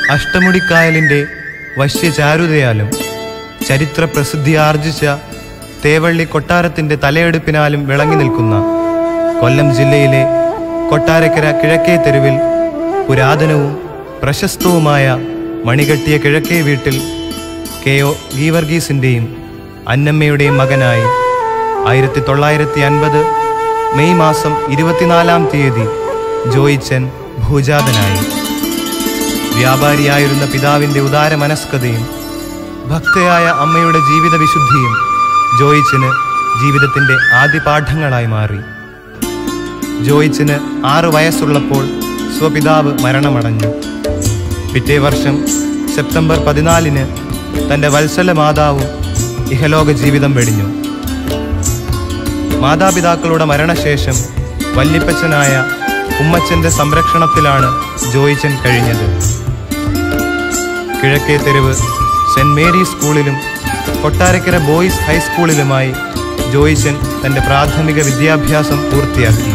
അഷ്ടമുടിക്കായലിൻ്റെ വശ്യചാരുതയാലും ചരിത്ര പ്രസിദ്ധി ആർജിച്ച തേവള്ളി കൊട്ടാരത്തിൻ്റെ തലയെടുപ്പിനാലും വിളങ്ങി നിൽക്കുന്ന കൊല്ലം ജില്ലയിലെ കൊട്ടാരക്കര കിഴക്കേ തെരുവിൽ പുരാതനവും പ്രശസ്തവുമായ മണികെട്ടിയ കിഴക്കേ വീട്ടിൽ കെ ഒ ഗീവർഗീസിൻ്റെയും അന്നമ്മയുടെയും മകനായി ആയിരത്തി തൊള്ളായിരത്തി അൻപത് മെയ് മാസം ഇരുപത്തിനാലാം തീയതി ജോയിച്ചൻ ഭൂജാതനായി വ്യാപാരിയായിരുന്ന പിതാവിൻ്റെ ഉദാര മനസ്കതയും ഭക്തയായ അമ്മയുടെ ജീവിത വിശുദ്ധിയും ജോയിച്ചിന് ജീവിതത്തിൻ്റെ ആദ്യ പാഠങ്ങളായി മാറി ജോയിച്ചിന് ആറു വയസ്സുള്ളപ്പോൾ സ്വപിതാവ് മരണമടഞ്ഞു പിറ്റേ വർഷം സെപ്റ്റംബർ പതിനാലിന് തൻ്റെ വത്സല മാതാവും ഇഹലോക ജീവിതം വെടിഞ്ഞു മാതാപിതാക്കളുടെ മരണശേഷം വല്ലിപ്പച്ചനായ ഉമ്മച്ചന്റെ സംരക്ഷണത്തിലാണ് ജോയിച്ചൻ കഴിഞ്ഞത് കിഴക്കേ തെരുവ് സെന്റ് മേരി സ്കൂളിലും കൊട്ടാരക്കര ബോയ്സ് ഹൈസ്കൂളിലുമായി ജോയിച്ചൻ തന്റെ പ്രാഥമിക വിദ്യാഭ്യാസം പൂർത്തിയാക്കി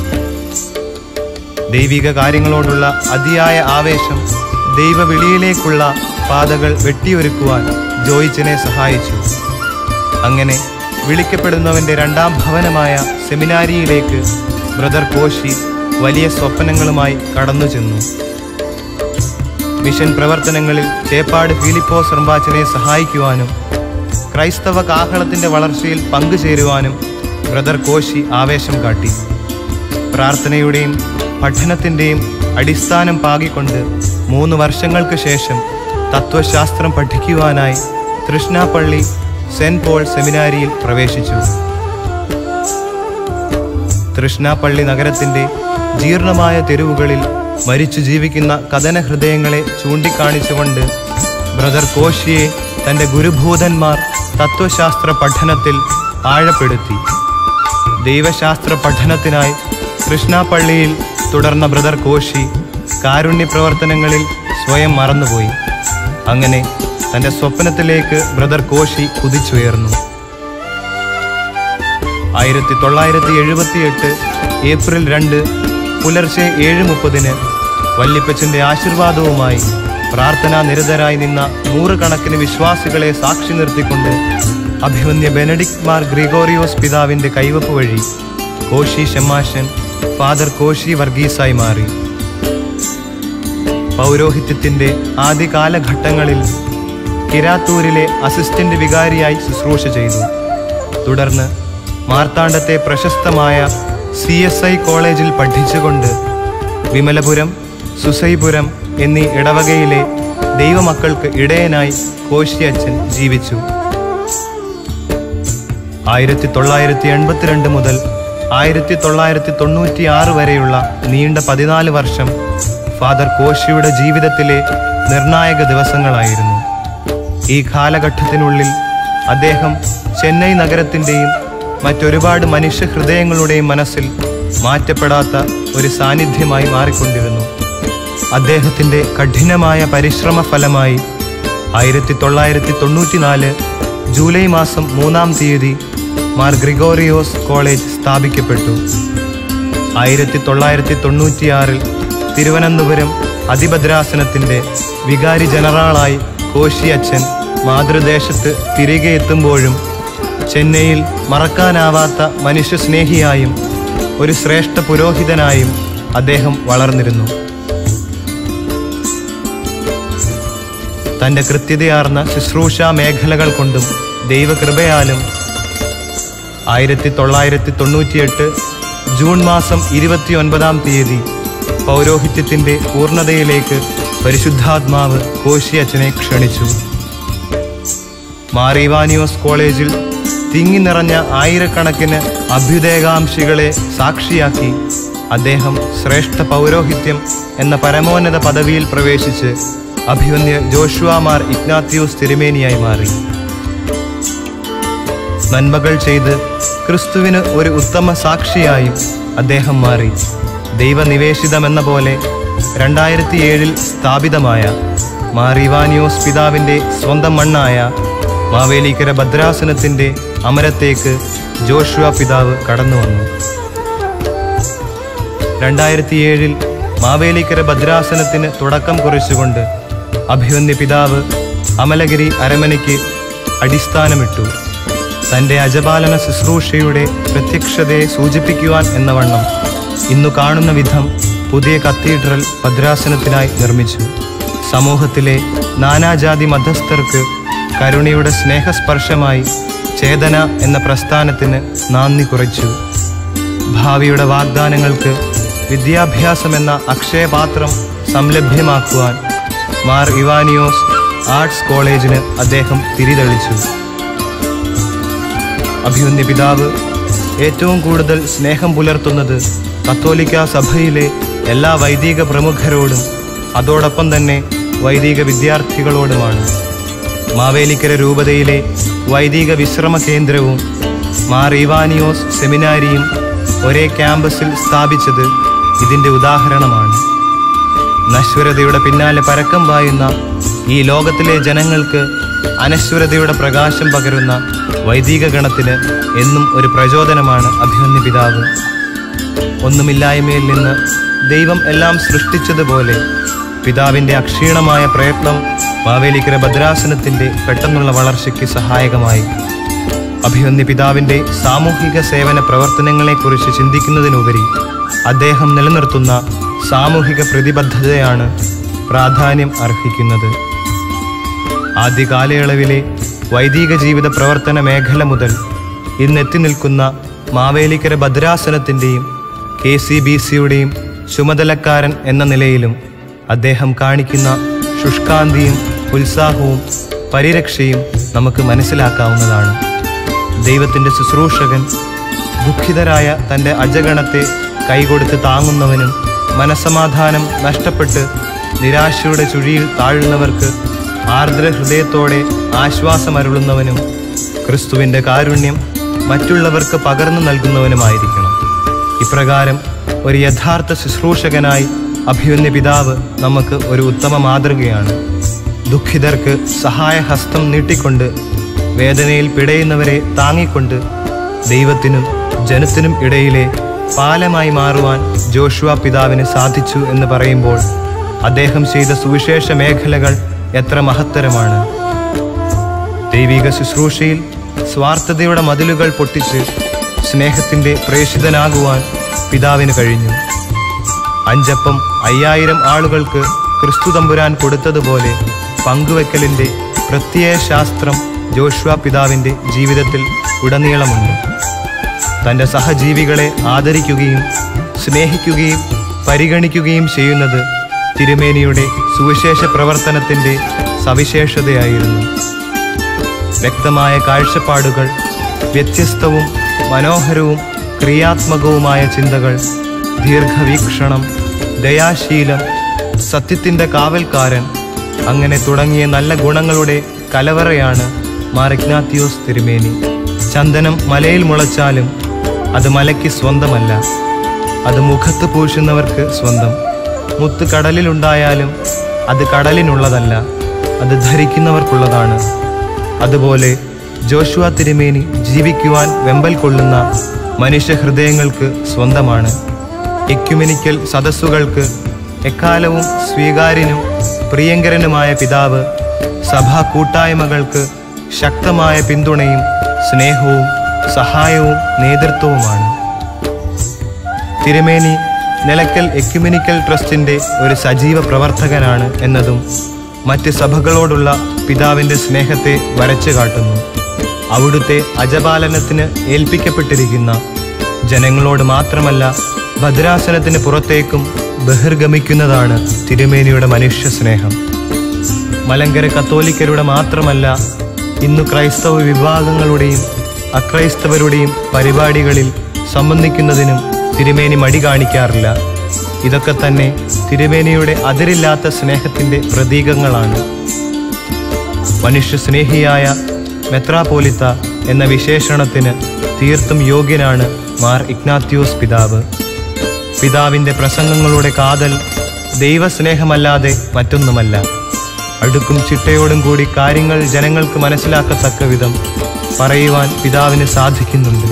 ദൈവിക കാര്യങ്ങളോടുള്ള അതിയായ ആവേശം ദൈവവിളിയിലേക്കുള്ള പാതകൾ വെട്ടിയൊരുക്കുവാൻ ജോയിച്ചനെ സഹായിച്ചു അങ്ങനെ വിളിക്കപ്പെടുന്നവന്റെ രണ്ടാം ഭവനമായ സെമിനാരിയിലേക്ക് ബ്രദർ കോശി വലിയ സ്വപ്നങ്ങളുമായി കടന്നു ചെന്നു മിഷൻ പ്രവർത്തനങ്ങളിൽ ചേപ്പാട് ഫിലിപ്പോസ് റമ്പാച്ചനെ സഹായിക്കുവാനും ക്രൈസ്തവ കാഹളത്തിന്റെ വളർച്ചയിൽ പങ്കുചേരുവാനും ബ്രദർ കോശി ആവേശം കാട്ടി പ്രാർത്ഥനയുടെയും പഠനത്തിൻ്റെയും അടിസ്ഥാനം പാകിക്കൊണ്ട് മൂന്ന് വർഷങ്ങൾക്ക് ശേഷം തത്വശാസ്ത്രം പഠിക്കുവാനായി തൃഷ്ണാപ്പള്ളി സെന്റ് പോൾ സെമിനാരിയിൽ പ്രവേശിച്ചു തൃഷ്ണാപ്പള്ളി നഗരത്തിന്റെ ജീർണമായ തെരുവുകളിൽ മരിച്ചു ജീവിക്കുന്ന കഥന ഹൃദയങ്ങളെ ചൂണ്ടിക്കാണിച്ചുകൊണ്ട് ബ്രദർ കോശിയെ തന്റെ ഗുരുഭൂതന്മാർ തത്വശാസ്ത്ര പഠനത്തിൽ ആഴപ്പെടുത്തി ദൈവശാസ്ത്ര പഠനത്തിനായി കൃഷ്ണാപ്പള്ളിയിൽ തുടർന്ന ബ്രദർ കോശി കാരുണ്യ പ്രവർത്തനങ്ങളിൽ സ്വയം മറന്നുപോയി അങ്ങനെ തന്റെ സ്വപ്നത്തിലേക്ക് ബ്രദർ കോശി കുതിച്ചുയർന്നു ആയിരത്തി തൊള്ളായിരത്തി എഴുപത്തിയെട്ട് ഏപ്രിൽ രണ്ട് പുലർച്ചെ ഏഴ് മുപ്പതിന് വല്ലിപ്പച്ചന്റെ ആശീർവാദവുമായി പ്രാർത്ഥനാ നിരതരായി നിന്ന നൂറുകണക്കിന് വിശ്വാസികളെ സാക്ഷി നിർത്തിക്കൊണ്ട് അഭിമന്യ ബെനഡിക്ട് മാർ ഗ്രിഗോറിയോസ് പിതാവിന്റെ കൈവപ്പ് വഴി കോശി ഷെമാശൻ ഫാദർ കോശി വർഗീസായി മാറി പൗരോഹിത്യത്തിന്റെ ആദ്യ കാലഘട്ടങ്ങളിൽ കിരാത്തൂരിലെ അസിസ്റ്റന്റ് വികാരിയായി ശുശ്രൂഷ ചെയ്തു തുടർന്ന് മാർത്താണ്ഡത്തെ പ്രശസ്തമായ സി എസ് ഐ കോളേജിൽ പഠിച്ചുകൊണ്ട് വിമലപുരം സുസൈപുരം എന്നീ ഇടവകയിലെ ദൈവമക്കൾക്ക് ഇടയനായി കോശിയച്ഛൻ ജീവിച്ചു ആയിരത്തി തൊള്ളായിരത്തി എൺപത്തിരണ്ട് മുതൽ ആയിരത്തി തൊള്ളായിരത്തി തൊണ്ണൂറ്റി ആറ് വരെയുള്ള നീണ്ട പതിനാല് വർഷം ഫാദർ കോശിയുടെ ജീവിതത്തിലെ നിർണായക ദിവസങ്ങളായിരുന്നു ഈ കാലഘട്ടത്തിനുള്ളിൽ അദ്ദേഹം ചെന്നൈ നഗരത്തിൻ്റെയും മറ്റൊരുപാട് മനുഷ്യ ഹൃദയങ്ങളുടെയും മനസ്സിൽ മാറ്റപ്പെടാത്ത ഒരു സാന്നിധ്യമായി മാറിക്കൊണ്ടിരുന്നു അദ്ദേഹത്തിൻ്റെ കഠിനമായ പരിശ്രമ ഫലമായി ആയിരത്തി തൊള്ളായിരത്തി തൊണ്ണൂറ്റിനാല് ജൂലൈ മാസം മൂന്നാം തീയതി മാർ ഗ്രിഗോറിയോസ് കോളേജ് സ്ഥാപിക്കപ്പെട്ടു ആയിരത്തി തൊള്ളായിരത്തി തൊണ്ണൂറ്റിയാറിൽ തിരുവനന്തപുരം അതിഭദ്രാസനത്തിൻ്റെ വികാരി ജനറാളായി കോശി അച്ഛൻ മാതൃദേശത്ത് തിരികെ എത്തുമ്പോഴും ചെന്നൈയിൽ മറക്കാനാവാത്ത മനുഷ്യസ്നേഹിയായും ഒരു ശ്രേഷ്ഠ പുരോഹിതനായും അദ്ദേഹം വളർന്നിരുന്നു തൻ്റെ കൃത്യതയാർന്ന ശുശ്രൂഷാ മേഖലകൾ കൊണ്ടും ദൈവകൃപയാലും ആയിരത്തി തൊള്ളായിരത്തി തൊണ്ണൂറ്റിയെട്ട് ജൂൺ മാസം ഇരുപത്തിയൊൻപതാം തീയതി പൗരോഹിത്യത്തിൻ്റെ പൂർണ്ണതയിലേക്ക് പരിശുദ്ധാത്മാവ് കോശിയച്ഛനെ ക്ഷണിച്ചു മാറിവാനിയോസ് കോളേജിൽ തിങ്ങി നിറഞ്ഞ ആയിരക്കണക്കിന് അഭ്യുദയകാംക്ഷികളെ സാക്ഷിയാക്കി അദ്ദേഹം ശ്രേഷ്ഠ പൗരോഹിത്യം എന്ന പരമോന്നത പദവിയിൽ പ്രവേശിച്ച് അഭിമന്യ ജോഷുവാമാർ ഇഗ്നാത്യൂസ് തിരുമേനിയായി മാറി നന്മകൾ ചെയ്ത് ക്രിസ്തുവിന് ഒരു ഉത്തമ സാക്ഷിയായും അദ്ദേഹം മാറി ദൈവനിവേശിതമെന്ന പോലെ രണ്ടായിരത്തി ഏഴിൽ സ്ഥാപിതമായ മാറിവാനിയോസ് പിതാവിൻ്റെ സ്വന്തം മണ്ണായ മാവേലിക്കര ഭദ്രാസനത്തിൻ്റെ അമരത്തേക്ക് ജോഷുവ പിതാവ് കടന്നു വന്നു രണ്ടായിരത്തി ഏഴിൽ മാവേലിക്കര ഭദ്രാസനത്തിന് തുടക്കം കുറിച്ചുകൊണ്ട് അഭിവന്യ പിതാവ് അമലഗിരി അരമനയ്ക്ക് അടിസ്ഥാനമിട്ടു തൻ്റെ അജപാലന ശുശ്രൂഷയുടെ പ്രത്യക്ഷതയെ സൂചിപ്പിക്കുവാൻ എന്നവണ്ണം ഇന്നു കാണുന്ന വിധം പുതിയ കത്തീഡ്രൽ ഭദ്രാസനത്തിനായി നിർമ്മിച്ചു സമൂഹത്തിലെ നാനാജാതി മധ്യസ്ഥർക്ക് കരുണയുടെ സ്നേഹസ്പർശമായി ചേതന എന്ന പ്രസ്ഥാനത്തിന് നാന്ദി കുറിച്ചു ഭാവിയുടെ വാഗ്ദാനങ്ങൾക്ക് വിദ്യാഭ്യാസം എന്ന അക്ഷയപാത്രം സംലഭ്യമാക്കുവാൻ മാർ ഇവാനിയോസ് ആർട്സ് കോളേജിന് അദ്ദേഹം തിരിതെളിച്ചു അഭിമന്യ പിതാവ് ഏറ്റവും കൂടുതൽ സ്നേഹം പുലർത്തുന്നത് കത്തോലിക്ക സഭയിലെ എല്ലാ വൈദിക പ്രമുഖരോടും അതോടൊപ്പം തന്നെ വൈദിക വിദ്യാർത്ഥികളോടുമാണ് മാവേലിക്കര രൂപതയിലെ വൈദിക വിശ്രമ കേന്ദ്രവും മാർ ഇവാനിയോസ് സെമിനാരിയും ഒരേ ക്യാമ്പസിൽ സ്ഥാപിച്ചത് ഇതിൻ്റെ ഉദാഹരണമാണ് നശ്വരതയുടെ പിന്നാലെ പരക്കം പായുന്ന ഈ ലോകത്തിലെ ജനങ്ങൾക്ക് അനശ്വരതയുടെ പ്രകാശം പകരുന്ന വൈദിക ഗണത്തിന് എന്നും ഒരു പ്രചോദനമാണ് അഭിമന്യ പിതാവ് ഒന്നുമില്ലായ്മയിൽ നിന്ന് ദൈവം എല്ലാം സൃഷ്ടിച്ചതുപോലെ പിതാവിൻ്റെ അക്ഷീണമായ പ്രയത്നം മാവേലിക്കര ഭദ്രാസനത്തിൻ്റെ പെട്ടെന്നുള്ള വളർച്ചയ്ക്ക് സഹായകമായി അഭിമന്യ പിതാവിൻ്റെ സാമൂഹിക സേവന പ്രവർത്തനങ്ങളെക്കുറിച്ച് ചിന്തിക്കുന്നതിനുപരി അദ്ദേഹം നിലനിർത്തുന്ന സാമൂഹിക പ്രതിബദ്ധതയാണ് പ്രാധാന്യം അർഹിക്കുന്നത് ആദ്യ കാലയളവിലെ വൈദിക ജീവിത പ്രവർത്തന മേഖല മുതൽ ഇന്നെത്തി നിൽക്കുന്ന മാവേലിക്കര ഭദ്രാസനത്തിൻ്റെയും കെ സി ബി സിയുടെയും ചുമതലക്കാരൻ എന്ന നിലയിലും അദ്ദേഹം കാണിക്കുന്ന ശുഷ്കാന്തിയും ഉത്സാഹവും പരിരക്ഷയും നമുക്ക് മനസ്സിലാക്കാവുന്നതാണ് ദൈവത്തിൻ്റെ ശുശ്രൂഷകൻ ദുഃഖിതരായ തൻ്റെ അജഗണത്തെ കൈകൊടുത്ത് താങ്ങുന്നവനും മനസമാധാനം നഷ്ടപ്പെട്ട് നിരാശയുടെ ചുഴിയിൽ താഴുന്നവർക്ക് ആർദ്ര ഹൃദയത്തോടെ ആശ്വാസമരുളുന്നവനും ക്രിസ്തുവിൻ്റെ കാരുണ്യം മറ്റുള്ളവർക്ക് പകർന്നു നൽകുന്നവനുമായിരിക്കണം ഇപ്രകാരം ഒരു യഥാർത്ഥ ശുശ്രൂഷകനായി അഭിമന്യ പിതാവ് നമുക്ക് ഒരു ഉത്തമ മാതൃകയാണ് ദുഃഖിതർക്ക് സഹായഹസ്തം നീട്ടിക്കൊണ്ട് വേദനയിൽ പിടയുന്നവരെ താങ്ങിക്കൊണ്ട് ദൈവത്തിനും ജനത്തിനും ഇടയിലെ പാലമായി മാറുവാൻ ജോഷുവ പിതാവിന് സാധിച്ചു എന്ന് പറയുമ്പോൾ അദ്ദേഹം ചെയ്ത സുവിശേഷ മേഖലകൾ എത്ര മഹത്തരമാണ് ദൈവിക ശുശ്രൂഷയിൽ സ്വാർത്ഥതയുടെ മതിലുകൾ പൊട്ടിച്ച് സ്നേഹത്തിൻ്റെ പ്രേഷിതനാകുവാൻ പിതാവിന് കഴിഞ്ഞു അഞ്ചപ്പം അയ്യായിരം ആളുകൾക്ക് ക്രിസ്തു തമ്പുരാൻ കൊടുത്തതുപോലെ പങ്കുവെക്കലിൻ്റെ പ്രത്യയ ശാസ്ത്രം ജോഷ്വ പിതാവിൻ്റെ ജീവിതത്തിൽ ഉടനീളമുണ്ട് തൻ്റെ സഹജീവികളെ ആദരിക്കുകയും സ്നേഹിക്കുകയും പരിഗണിക്കുകയും ചെയ്യുന്നത് തിരുമേനിയുടെ സുവിശേഷ പ്രവർത്തനത്തിൻ്റെ സവിശേഷതയായിരുന്നു വ്യക്തമായ കാഴ്ചപ്പാടുകൾ വ്യത്യസ്തവും മനോഹരവും ക്രിയാത്മകവുമായ ചിന്തകൾ ദീർഘവീക്ഷണം ദയാശീലം സത്യത്തിൻ്റെ കാവൽക്കാരൻ അങ്ങനെ തുടങ്ങിയ നല്ല ഗുണങ്ങളുടെ കലവറയാണ് മാർ ഇഗ്നാത്തിയോസ് തിരുമേനി ചന്ദനം മലയിൽ മുളച്ചാലും അത് മലയ്ക്ക് സ്വന്തമല്ല അത് മുഖത്ത് പൂശുന്നവർക്ക് സ്വന്തം മുത്ത് കടലിലുണ്ടായാലും അത് കടലിനുള്ളതല്ല അത് ധരിക്കുന്നവർക്കുള്ളതാണ് അതുപോലെ ജോഷുവ തിരുമേനി ജീവിക്കുവാൻ വെമ്പൽ കൊള്ളുന്ന മനുഷ്യഹൃദയങ്ങൾക്ക് സ്വന്തമാണ് എക്യുമെനിക്കൽ സദസ്സുകൾക്ക് എക്കാലവും സ്വീകാര്യനും പ്രിയങ്കരനുമായ പിതാവ് സഭാ കൂട്ടായ്മകൾക്ക് ശക്തമായ പിന്തുണയും സ്നേഹവും സഹായവും നേതൃത്വവുമാണ് തിരുമേനി നിലക്കൽ എക്യുമെനിക്കൽ ട്രസ്റ്റിന്റെ ഒരു സജീവ പ്രവർത്തകനാണ് എന്നതും മറ്റ് സഭകളോടുള്ള പിതാവിന്റെ സ്നേഹത്തെ വരച്ചു കാട്ടുന്നു അവിടുത്തെ അജപാലനത്തിന് ഏൽപ്പിക്കപ്പെട്ടിരിക്കുന്ന ജനങ്ങളോട് മാത്രമല്ല ഭദ്രാസനത്തിന് പുറത്തേക്കും ബഹിർഗമിക്കുന്നതാണ് തിരുമേനിയുടെ മനുഷ്യ സ്നേഹം മലങ്കര കത്തോലിക്കരുടെ മാത്രമല്ല ഇന്നു ക്രൈസ്തവ വിഭാഗങ്ങളുടെയും അക്രൈസ്തവരുടെയും പരിപാടികളിൽ സംബന്ധിക്കുന്നതിനും തിരുമേനി മടി കാണിക്കാറില്ല ഇതൊക്കെ തന്നെ തിരുമേനിയുടെ അതിരില്ലാത്ത സ്നേഹത്തിൻ്റെ പ്രതീകങ്ങളാണ് മനുഷ്യസ്നേഹിയായ മെത്രാപോലിത്ത എന്ന വിശേഷണത്തിന് തീർത്തും യോഗ്യനാണ് മാർ ഇഗ്നാത്യോസ് പിതാവ് പിതാവിൻ്റെ പ്രസംഗങ്ങളുടെ കാതൽ ദൈവസ്നേഹമല്ലാതെ മറ്റൊന്നുമല്ല അടുക്കും ചിട്ടയോടും കൂടി കാര്യങ്ങൾ ജനങ്ങൾക്ക് മനസ്സിലാക്കത്തക്ക വിധം പറയുവാൻ പിതാവിന് സാധിക്കുന്നുണ്ട്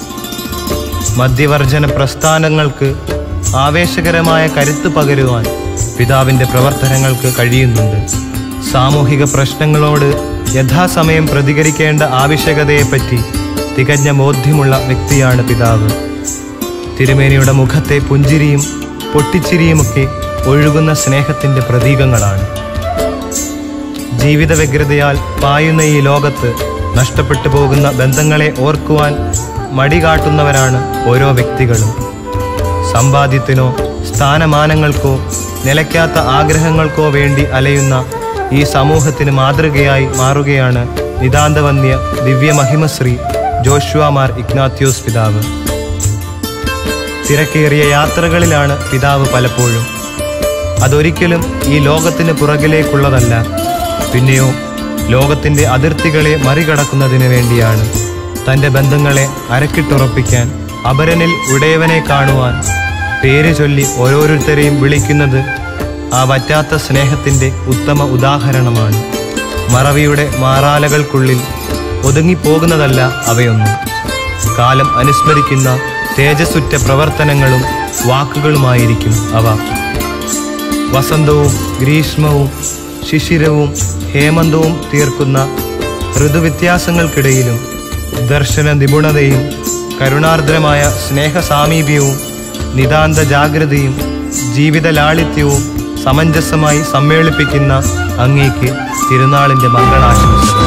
മദ്യവർജന പ്രസ്ഥാനങ്ങൾക്ക് ആവേശകരമായ കരുത്ത് പകരുവാൻ പിതാവിൻ്റെ പ്രവർത്തനങ്ങൾക്ക് കഴിയുന്നുണ്ട് സാമൂഹിക പ്രശ്നങ്ങളോട് യഥാസമയം പ്രതികരിക്കേണ്ട ആവശ്യകതയെപ്പറ്റി തികഞ്ഞ ബോധ്യമുള്ള വ്യക്തിയാണ് പിതാവ് തിരുമേനിയുടെ മുഖത്തെ പുഞ്ചിരിയും പൊട്ടിച്ചിരിയുമൊക്കെ ഒഴുകുന്ന സ്നേഹത്തിന്റെ പ്രതീകങ്ങളാണ് ജീവിത വ്യഗ്രതയാൽ പായുന്ന ഈ ലോകത്ത് നഷ്ടപ്പെട്ടു പോകുന്ന ബന്ധങ്ങളെ ഓർക്കുവാൻ മടി കാട്ടുന്നവരാണ് ഓരോ വ്യക്തികളും സമ്പാദ്യത്തിനോ സ്ഥാനമാനങ്ങൾക്കോ നിലയ്ക്കാത്ത ആഗ്രഹങ്ങൾക്കോ വേണ്ടി അലയുന്ന ഈ സമൂഹത്തിന് മാതൃകയായി മാറുകയാണ് നിതാന്തവന്യ ദിവ്യമഹിമശ്രീ ജോഷുവാമാർ ഇഗ്നാത്യോസ് പിതാവ് തിരക്കേറിയ യാത്രകളിലാണ് പിതാവ് പലപ്പോഴും അതൊരിക്കലും ഈ ലോകത്തിന് പുറകിലേക്കുള്ളതല്ല പിന്നെയോ ലോകത്തിന്റെ അതിർത്തികളെ മറികടക്കുന്നതിന് വേണ്ടിയാണ് തന്റെ ബന്ധങ്ങളെ അരക്കിട്ടുറപ്പിക്കാൻ അപരനിൽ ഉടയവനെ കാണുവാൻ പേര് ചൊല്ലി ഓരോരുത്തരെയും വിളിക്കുന്നത് ആ വറ്റാത്ത സ്നേഹത്തിന്റെ ഉത്തമ ഉദാഹരണമാണ് മറവിയുടെ മാറാലകൾക്കുള്ളിൽ ഒതുങ്ങിപ്പോകുന്നതല്ല അവയൊന്നും കാലം അനുസ്മരിക്കുന്ന തേജസ്സുറ്റ പ്രവർത്തനങ്ങളും വാക്കുകളുമായിരിക്കും അവ വസന്തവും ഗ്രീഷ്മവും ശിശിരവും ഹേമന്തവും തീർക്കുന്ന ഋതുവ്യത്യാസങ്ങൾക്കിടയിലും ദർശന നിപുണതയും കരുണാർദ്രമായ സ്നേഹസാമീപ്യവും നിതാന്ത ജാഗ്രതയും ജീവിത ലാളിത്യവും സമഞ്ജസമായി സമ്മേളിപ്പിക്കുന്ന അങ്ങേക്ക് തിരുനാളിന്റെ മംഗളാശംസകൾ